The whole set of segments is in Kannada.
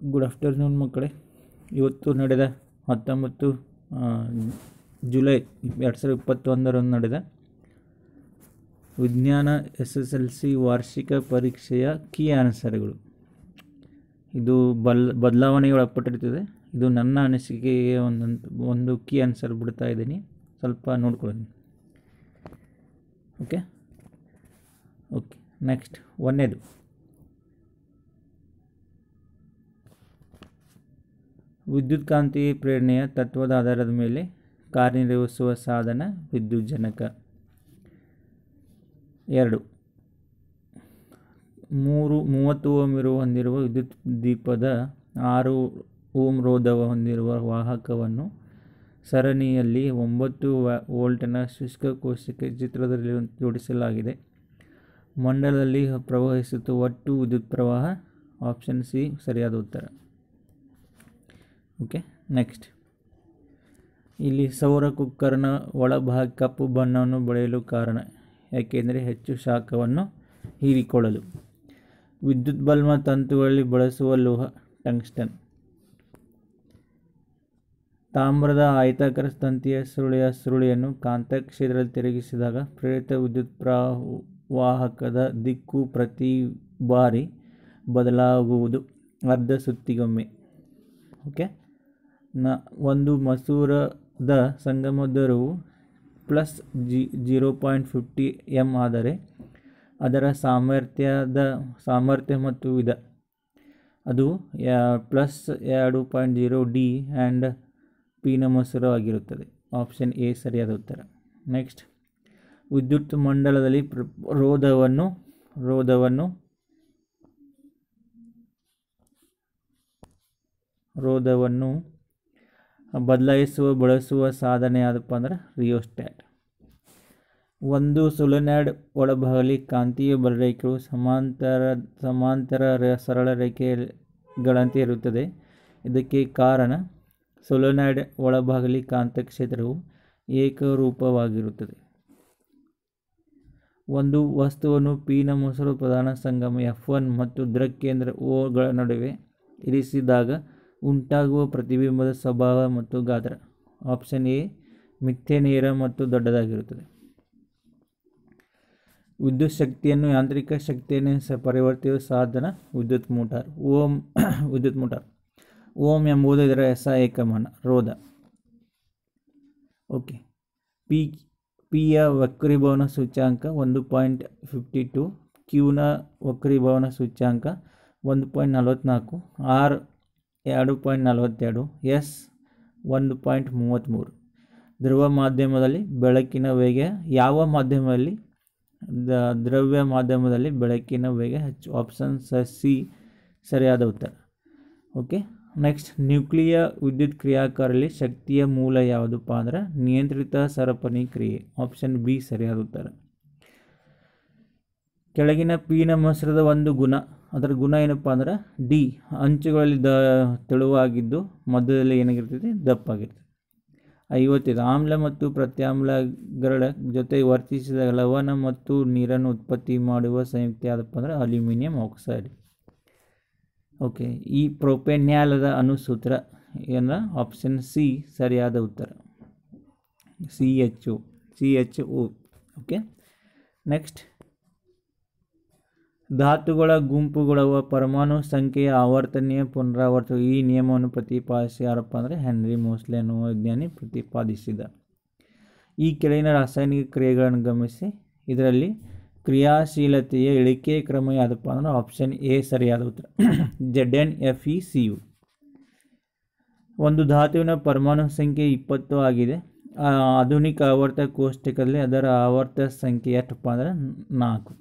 ಗುಡ್ ಆಫ್ಟರ್ನೂನ್ ಮಕ್ಕಳೇ ಇವತ್ತು ನಡೆದ ಹತ್ತೊಂಬತ್ತು ಆ, ಜುಲೈ ಎರಡು ಸಾವಿರದ ಇಪ್ಪತ್ತೊಂದರಂದು ನಡೆದ ವಿಜ್ಞಾನ ಎಸ್ ಎಸ್ ಎಲ್ ಸಿ ವಾರ್ಷಿಕ ಪರೀಕ್ಷೆಯ ಕೀ ಆನ್ಸರ್ಗಳು ಇದು ಬಲ್ ಬದಲಾವಣೆಗೆ ಒಳಪಟ್ಟಿರ್ತದೆ ಇದು ನನ್ನ ಅನಿಸಿಕೆಗೆ ಒಂದೊಂದು ಒಂದು ಕೀ ಆನ್ಸರ್ ಬಿಡ್ತಾ ಇದ್ದೀನಿ ಸ್ವಲ್ಪ ನೋಡ್ಕೊಳ್ಳಿ ಓಕೆ ಓಕೆ ನೆಕ್ಸ್ಟ್ ಒಂದನೇದು ವಿದ್ಯುತ್ಕಾಂತಿ ಪ್ರೇರಣೆಯ ತತ್ವದ ಆಧಾರದ ಮೇಲೆ ಕಾರ್ಯನಿರ್ವಹಿಸುವ ಸಾಧನ ವಿದ್ಯುಜ್ಜನಕ ಎರಡು ಮೂರು ಮೂವತ್ತು ಓಮ್ ಇರುವ ಹೊಂದಿರುವ ವಿದ್ಯುತ್ ದೀಪದ ಆರು ಓಮ್ ರೋಧವ ಹೊಂದಿರುವ ವಾಹಕವನ್ನು ಸರಣಿಯಲ್ಲಿ ಒಂಬತ್ತು ವ್ಯಾ- ವೋಲ್ಟ್ನ ಶುಷ್ಕ ಕೋಶಕ್ಕೆ ಚಿತ್ರದಲ್ಲಿ ಜೋಡಿಸಲಾಗಿದೆ ಮಂಡಲದಲ್ಲಿ ಪ್ರವಹಿಸುತ್ತ ಒಟ್ಟು ವಿದ್ಯುತ್ ಪ್ರವಾಹ ಆಪ್ಷನ್ ಸಿ ಸರಿಯಾದ ಉತ್ತರ ಓಕೆ ನೆಕ್ಸ್ಟ್ ಇಲ್ಲಿ ಸೌರ ಕುಕ್ಕರ್ನ ಒಳಭಾಗ ಕಪ್ಪು ಬಣ್ಣವನ್ನು ಬೆಳೆಯಲು ಕಾರಣ ಯಾಕೆಂದರೆ ಹೆಚ್ಚು ಶಾಖವನ್ನು ಹೀರಿಕೊಳ್ಳಲು ವಿದ್ಯುತ್ ಬಲ್ಬ ತಂತುಗಳಲ್ಲಿ ಬಳಸುವ ಲೋಹ ಟಂಗ್ಸ್ಟನ್ ತಾಮ್ರದ ಆಯತಾಕಾರ ತಂತಿಯ ಸುರುಳಿಯ ಸುರುಳಿಯನ್ನು ಕಾಂತಕ್ಷೇತ್ರದಲ್ಲಿ ತಿರುಗಿಸಿದಾಗ ಪ್ರೇರಿತ ವಿದ್ಯುತ್ ಪ್ರವಾಹಕದ ದಿಕ್ಕು ಪ್ರತಿ ಬಾರಿ ಬದಲಾಗುವುದು ಅರ್ಧ ಸುತ್ತಿಗೊಮ್ಮೆ ಓಕೆ ನ ಒಂದು ಮಸೂರದ ಸಂಗಮ ದರವು plus G zero point fifty M ಆದರೆ ಅದರ ಸಾಮರ್ಥ್ಯದ ಸಾಮರ್ಥ್ಯ ಮತ್ತು ವಿಧ ಅದು ಪ್ಲಸ್ ಎರಡು ಪಾಯಿಂಟ್ ಜೀರೋ ಡಿ ಆ್ಯಂಡ್ ಪಿನ ಮಸೂರ ಆಗಿರುತ್ತದೆ ಆಪ್ಷನ್ ಎ ಸರಿಯಾದ ಉತ್ತರ ನೆಕ್ಸ್ಟ್ ವಿದ್ಯುತ್ ಮಂಡಲದಲ್ಲಿ ಪ್ರ ರೋಧವನ್ನು ರೋಧವನ್ನು ರೋಧವನ್ನು ಬದಲಾಯಿಸುವ ಬಳಸುವ ಸಾಧನ ಯಾವುದಪ್ಪ ಅಂದ್ರೆ ರಿಯೋಸ್ಟ್ಯಾಟ್ ಒಂದು ಸೊಲೆನಾಯ್ಡ್ ಒಳಭಾಗಲಿ ಕಾಂತೀಯ ಬಲರೇಖೆಗಳು ಸಮಾಂತರ ಸಮಾಂತರ ರ- ಸರಳ ರೇಖೆಗಳಂತೆ ಇರುತ್ತದೆ ಇದಕ್ಕೆ ಕಾರಣ ಸೊಲೆನಾಯ್ಡ್ ಒಳಭಾಗಲಿ ಕಾಂತಕ್ಷೇತ್ರವು ಏಕರೂಪವಾಗಿರುತ್ತದೆ ಒಂದು ವಸ್ತುವನ್ನು ಪಿನ ಮೊಸರು ಪ್ರಧಾನ ಸಂಗಮ ಎಫ್ ಒನ್ ಮತ್ತು ದೃಕ್ಕೇಂದ್ರ ಓಗಳ ನಡುವೆ ಇರಿಸಿದಾಗ ಉಂಟಾಗುವ ಪ್ರತಿಬಿಂಬದ ಸ್ವಭಾವ ಮತ್ತು ಗಾತ್ರ ಆಪ್ಷನ್ ಎ ಮಿಥ್ಯೆ ನೇರ ಮತ್ತು ದೊಡ್ಡದಾಗಿರುತ್ತದೆ ವಿದ್ಯುತ್ ಶಕ್ತಿಯನ್ನು ಯಾಂತ್ರಿಕ ಶಕ್ತಿಯನ್ನು ಸ ಪರಿವರ್ತಿಸುವ ಸಾಧನ ವಿದ್ಯುತ್ ಮೋಟಾರ್ ಓಮ್ ವಿದ್ಯುತ್ ಮೋಟಾರ್ ಓಮ್ ಎಂಬುದು ಇದರ ಎಸ ಏಕಮಾನ ರೋಧ ಓಕೆ ಪಿ ಪಿಯ ವಕ್ರೀಭವನ ಸೂಚ್ಯಾಂಕ ಒಂದು ಪಾಯಿಂಟ್ ಫಿಫ್ಟಿ ಟು ಕ್ಯೂನ ವಕ್ರೀಭವನ ಸೂಚ್ಯಾಂಕ ಒಂದು ಪಾಯಿಂಟ್ ನಲವತ್ತ್ನಾಲ್ಕು ಆರ್ ಎರಡು ಪಾಯಿಂಟ್ ನಲವತ್ತೆರಡು ಎಸ್ ಒಂದು ಪಾಯಿಂಟ್ ಮೂವತ್ತ್ಮೂರು ಧ್ರುವ ಮಾಧ್ಯಮದಲ್ಲಿ ಬೆಳಕಿನ ವೇಗ ಯಾವ ಮಾಧ್ಯಮದಲ್ಲಿ ದ ದ್ರವ್ಯ ಮಾಧ್ಯಮದಲ್ಲಿ ಬೆಳಕಿನ ವೇಗ ಹೆಚ್ಚು ಆಪ್ಷನ್ ಸಿ ಸರಿಯಾದ ಉತ್ತರ ಓಕೆ ನೆಕ್ಸ್ಟ್ ನ್ಯೂಕ್ಲಿಯ ವಿದ್ಯುತ್ ಕ್ರಿಯಾಕಾರಲ್ಲಿ ಶಕ್ತಿಯ ಮೂಲ ಯಾವುದಪ್ಪ ಅಂದ್ರೆ ನಿಯಂತ್ರಿತ ಸರಪಣಿ ಕ್ರಿಯೆ ಆಪ್ಷನ್ ಬಿ ಸರಿಯಾದ ಉತ್ತರ ಕೆಳಗಿನ ಪೀನ ಮೊಸರದ ಒಂದು ಗುಣ ಅದರ ಗುಣ ಏನಪ್ಪ ಅಂದ್ರೆ ಡಿ ಅಂಚುಗಳಲ್ಲಿ ದ ತೆಳುವಾಗಿದ್ದು ಮಧ್ಯದಲ್ಲಿ ಏನಾಗಿರ್ತದೆ ದಪ್ಪಾಗಿರ್ತದೆ ಐವತ್ತೈದು ಆಮ್ಲ ಮತ್ತು ಪ್ರತ್ಯಾಮ್ಲಗಳ ಜೊತೆ ವರ್ತಿಸಿದ ಲವಣ ಮತ್ತು ನೀರನ್ನು ಉತ್ಪತ್ತಿ ಮಾಡುವ ಸಂಯುಕ್ತ ಯಾವುದಪ್ಪ ಅಂದ್ರೆ ಅಲ್ಯೂಮಿನಿಯಂ ಆಕ್ಸೈಡ್ ಓಕೆ ಈ ಪ್ರೊಪೆನ್ಯಾಲದ ಅನುಸೂತ್ರ ಏನ ಆಪ್ಷನ್ ಸಿ ಸರಿಯಾದ ಉತ್ತರ C H O C H O okay next ಧಾತುಗಳ ಗುಂಪುಗಳ ಪರಮಾಣು ಸಂಖ್ಯೆಯ ಆವರ್ತನೀಯ ಪುನರಾವರ್ತ ಈ ನಿಯಮವನ್ನು ಪ್ರತಿಪಾದಿಸಿ ಯಾರಪ್ಪ ಅಂದರೆ ಹೆನ್ರಿ ಮೋಸ್ಲೆ ಅನ್ನುವ ವಿಜ್ಞಾನಿ ಪ್ರತಿಪಾದಿಸಿದ ಈ ಕೆಳಗಿನ ರಾಸಾಯನಿಕ ಕ್ರಿಯೆಗಳನ್ನು ಗಮನಿಸಿ ಇದರಲ್ಲಿ ಕ್ರಿಯಾಶೀಲತೆಯ ಇಳಿಕೆ ಕ್ರಮ ಯಾವುದಪ್ಪ ಅಂದ್ರೆ ಆಪ್ಷನ್ ಎ ಸರಿಯಾದ ಉತ್ತರ Z N F E C U ಒಂದು ಧಾತುವಿನ ಪರಮಾಣು ಸಂಖ್ಯೆ ಇಪ್ಪತ್ತು ಆಗಿದೆ ಆ, ಆಧುನಿಕ ಆವರ್ತ ಕೋಷ್ಟಕದಲ್ಲಿ ಅದರ ಆವರ್ತ ಸಂಖ್ಯೆ ಎಷ್ಟಪ್ಪ ಅಂದರೆ ನಾಲ್ಕು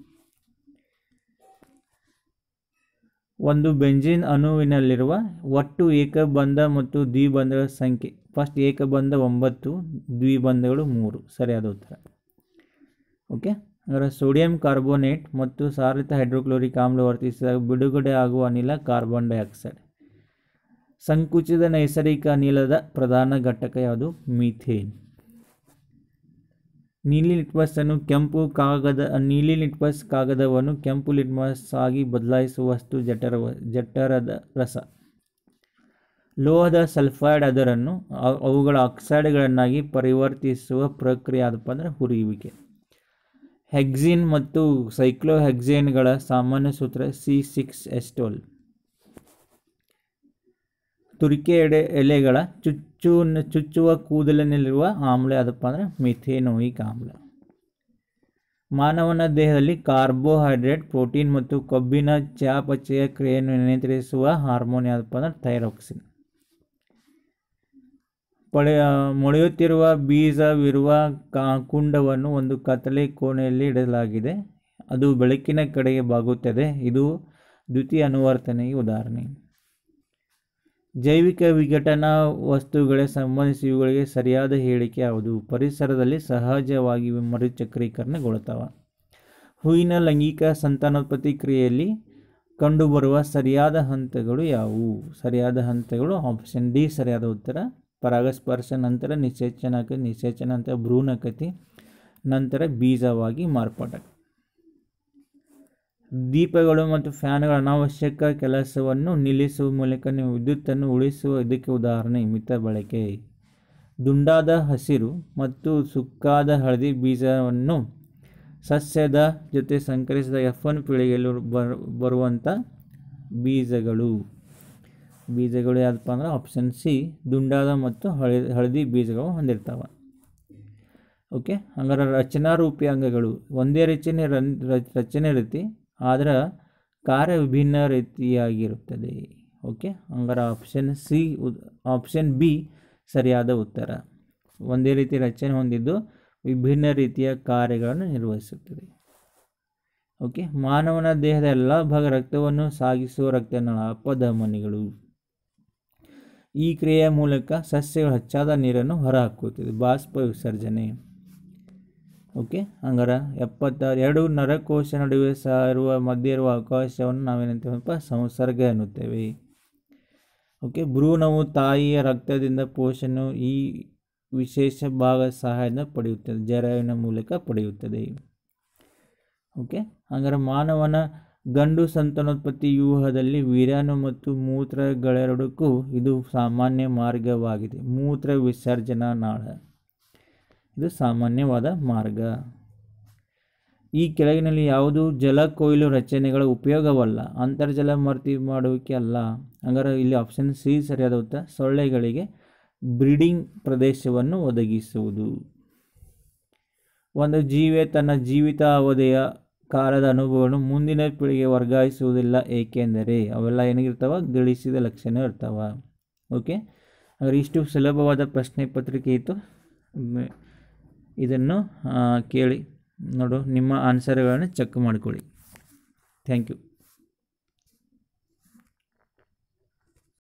ಒಂದು ಬೆಂಜಿನ್ ಅಣುವಿನಲ್ಲಿರುವ ಒಟ್ಟು ಏಕಬಂಧ ಮತ್ತು ದ್ವಿಬಂಧಗಳ ಸಂಖ್ಯೆ ಫಸ್ಟ್ ಏಕಬಂಧ ಒಂಬತ್ತು ದ್ವಿಬಂಧಗಳು ಮೂರು ಸರಿಯಾದ ಉತ್ತರ ಓಕೆ ಅದರ ಸೋಡಿಯಂ ಕಾರ್ಬೋನೇಟ್ ಮತ್ತು ಸಾರಿತ ಹೈಡ್ರೋಕ್ಲೋರಿಕ್ ಆಮ್ಲ ವರ್ತಿಸಿದಾಗ ಬಿಡುಗಡೆ ಆಗುವ ಅನಿಲ ಕಾರ್ಬನ್ ಡೈಆಕ್ಸೈಡ್ ಸಂಕುಚಿತ ನೈಸರ್ಗಿಕ ಅನಿಲದ ಪ್ರಧಾನ ಘಟಕ ಯಾವುದು ಮೀಥೇನ್ ನೀಲಿ ಲಿಟ್ಮಸ್ ಅನ್ನು ಕೆಂಪು ಕಾಗದ ನೀಲಿ ಲಿಟ್ಮಸ್ ಕಾಗದವನ್ನು ಕೆಂಪು ಲಿಟ್ಮಸ್ ಆಗಿ ಬದಲಾಯಿಸುವ ವಸ್ತು ಜಠರ ಜಠರದ ರಸ ಲೋಹದ ಸಲ್ಫೈಡ್ ಅದರನ್ನು ಅ- ಅವುಗಳ ಆಕ್ಸೈಡ್ಗಳನ್ನಾಗಿ ಪರಿವರ್ತಿಸುವ ಪ್ರಕ್ರಿಯೆ ಯಾವ್ದಪ್ಪ ಅಂದರೆ ಹುರಿಯುವಿಕೆ ಹೆಕ್ಸಿನ್ ಮತ್ತು ಸೈಕ್ಲೋಹೆಕ್ಸೇನ್ಗಳ ಸಾಮಾನ್ಯ ಸೂತ್ರ ಸಿ ಸಿಕ್ಸ್ ಎಸ್ಟೋಲ್ ತುರಿಕೆ ಎಡೆ ಎಲೆಗಳ ಚುಚ್ಚು ಚುಚ್ಚುವ ಕೂದಲಿನಲ್ಲಿರುವ ಆಮ್ಲ ಯಾವುದಪ್ಪ ಅಂದರೆ ಮಿಥೇನೋಯಿಕ್ ಆಮ್ಲ ಮಾನವನ ದೇಹದಲ್ಲಿ ಕಾರ್ಬೋಹೈಡ್ರೇಟ್ ಪ್ರೋಟೀನ್ ಮತ್ತು ಕೊಬ್ಬಿನ ಚಯಾಪಚಯ ಕ್ರಿಯೆಯನ್ನು ನಿಯಂತ್ರಿಸುವ ಹಾರ್ಮೋನ್ ಯಾವುದಪ್ಪ ಅಂದರೆ ಥೈರಾಕ್ಸಿನ್ ಪಡೆ ಮೊಳೆಯುತ್ತಿರುವ ಬೀಜವಿರುವ ಕಾ ಕುಂಡವನ್ನು ಒಂದು ಕತ್ತಲೆ ಕೋಣೆಯಲ್ಲಿ ಇಡಲಾಗಿದೆ ಅದು ಬೆಳಕಿನ ಕಡೆಗೆ ಬಾಗುತ್ತದೆ ಇದು ದ್ವಿತೀಯ ಅನುವರ್ತನೆಗೆ ಉದಾಹರಣೆ ಜೈವಿಕ ವಿಘಟನಾ ವಸ್ತುಗಳಿಗೆ ಸಂಬಂಧಿಸಿ ಇವುಗಳಿಗೆ ಸರಿಯಾದ ಹೇಳಿಕೆ ಯಾವುದು ಪರಿಸರದಲ್ಲಿ ಸಹಜವಾಗಿ ಮರುಚಕ್ರೀಕರಣಗೊಳ್ಳುತ್ತವೆ ಹೂವಿನ ಲೈಂಗಿಕ ಸಂತಾನೋತ್ಪತ್ತಿ ಕ್ರಿಯೆಯಲ್ಲಿ ಕಂಡುಬರುವ ಸರಿಯಾದ ಹಂತಗಳು ಯಾವುವು ಸರಿಯಾದ ಹಂತಗಳು ಆಪ್ಷನ್ ಡಿ ಸರಿಯಾದ ಉತ್ತರ ಪರಾಗಸ್ಪರ್ಶ ನಂತರ ನಿಷೇಚನಕ ನಿಷೇಚನ ನಂತರ ಭ್ರೂಣಕತಿ ನಂತರ ಬೀಜವಾಗಿ ಮಾರ್ಪಾಟ ದೀಪಗಳು ಮತ್ತು ಫ್ಯಾನ್ಗಳ ಅನಾವಶ್ಯಕ ಕೆಲಸವನ್ನು ನಿಲ್ಲಿಸುವ ಮೂಲಕ ನೀವು ವಿದ್ಯುತ್ತನ್ನು ಉಳಿಸುವ ಇದಕ್ಕೆ ಉದಾಹರಣೆ ಮಿತ ಬಳಕೆ ದುಂಡಾದ ಹಸಿರು ಮತ್ತು ಸುಕ್ಕಾದ ಹಳದಿ ಬೀಜವನ್ನು ಸಸ್ಯದ ಜೊತೆ ಸಂಕರಿಸಿದ ಎಫ್ ಒನ್ ಪೀಳಿಗೆಯಲ್ಲಿ ಬರ್ ಬರುವಂಥ ಬೀಜಗಳು ಬೀಜಗಳು ಯಾವುದಪ್ಪ ಅಂದ್ರೆ ಆಪ್ಷನ್ ಸಿ ದುಂಡಾದ ಮತ್ತು ಹಳೆ ಹಳದಿ ಬೀಜಗಳು ಹೊಂದಿರ್ತವೆ ಓಕೆ ಹಂಗಾರೆ ರಚನಾರೂಪಿ ಅಂಗಗಳು ಒಂದೇ ರಚನೆ ರನ್ ರಚ- ರಚನೆ ರೀತಿ ಆದರೆ ಕಾರ್ಯ ವಿಭಿನ್ನ ರೀತಿಯಾಗಿರುತ್ತದೆ ಓಕೆ ಹಂಗಾರೆ ಆಪ್ಷನ್ ಸಿ ಆಪ್ಷನ್ ಬಿ ಸರಿಯಾದ ಉತ್ತರ ಒಂದೇ ರೀತಿ ರಚನೆ ಹೊಂದಿದ್ದು ವಿಭಿನ್ನ ರೀತಿಯ ಕಾರ್ಯಗಳನ್ನು ನಿರ್ವಹಿಸುತ್ತದೆ ಓಕೆ ಮಾನವನ ದೇಹದ ಎಲ್ಲ ಭಾಗ ರಕ್ತವನ್ನು ಸಾಗಿಸುವ ರಕ್ತನಾಳ ಅಪಧಮನಿಗಳು ಈ ಕ್ರಿಯೆಯ ಮೂಲಕ ಸಸ್ಯಗಳು ಹೆಚ್ಚಾದ ನೀರನ್ನು ಹೊರಹಾಕುತ್ತದೆ ಬಾಷ್ಪ ವಿಸರ್ಜನೆ ಓಕೆ ಹಂಗಾರೆ ಎಪ್ಪತ್ತಾರು ಎರಡು ನರಕೋಶ ನಡುವೆ ಸಹ ಇರುವ ಮಧ್ಯೆ ಇರುವ ಅವಕಾಶವನ್ನು ನಾವೇನಂತೀವಪ್ಪ ಸಂಸರ್ಗ ಎನ್ನುತ್ತೇವೆ ಓಕೆ ಭ್ರೂಣವು ತಾಯಿಯ ರಕ್ತದಿಂದ ಪೋಷಣೆ ಈ ವಿಶೇಷ ಭಾಗ ಸಹಾಯದಿಂದ ಪಡೆಯುತ್ತದೆ ಜರಾಯುವಿನ ಮೂಲಕ ಪಡೆಯುತ್ತದೆ ಓಕೆ ಹಂಗಾರೆ ಮಾನವನ ಗಂಡು ಸಂತಾನೋತ್ಪತ್ತಿ ವ್ಯೂಹದಲ್ಲಿ ವೀರ್ಯಾಣು ಮತ್ತು ಮೂತ್ರಗಳೆರಡಕ್ಕೂ ಇದು ಸಾಮಾನ್ಯ ಮಾರ್ಗವಾಗಿದೆ ಮೂತ್ರ ವಿಸರ್ಜನಾ ನಾಳ ಇದು ಸಾಮಾನ್ಯವಾದ ಮಾರ್ಗ ಈ ಕೆಳಗಿನಲ್ಲಿ ಯಾವುದು ಜಲ ಕೊಯ್ಲು ರಚನೆಗಳ ಉಪಯೋಗವಲ್ಲ ಅಂತರ್ಜಲ ಭರ್ತಿ ಮಾಡುವಿಕೆ ಅಲ್ಲ ಹಂಗಾರೆ ಇಲ್ಲಿ ಆಪ್ಷನ್ ಸಿ ಸರಿಯಾದ ಉತ್ತರ ಸೊಳ್ಳೆಗಳಿಗೆ ಬ್ರೀಡಿಂಗ್ ಪ್ರದೇಶವನ್ನು ಒದಗಿಸುವುದು ಒಂದು ಜೀವೆ ತನ್ನ ಜೀವಿತ ಅವಧಿಯ ಕಾಲದ ಅನುಭವವನ್ನು ಮುಂದಿನ ಪೀಳಿಗೆ ವರ್ಗಾಯಿಸುವುದಿಲ್ಲ ಏಕೆಂದರೆ ಅವೆಲ್ಲ ಏನಾಗಿರ್ತಾವ ಗಳಿಸಿದ ಲಕ್ಷಣ ಇರ್ತಾವ ಓಕೆ ಹಾಗಾದ್ರೆ ಇಷ್ಟು ಸುಲಭವಾದ ಪ್ರಶ್ನೆ ಪತ್ರಿಕೆ ಇತ್ತು ಮ್, ಇದನ್ನು ಆ, ಕೇಳಿ ನೋಡು ನಿಮ್ಮ ಆನ್ಸರ್ಗಳನ್ನು ಚೆಕ್ ಮಾಡಿಕೊಳ್ಳಿ ಥ್ಯಾಂಕ್ ಯು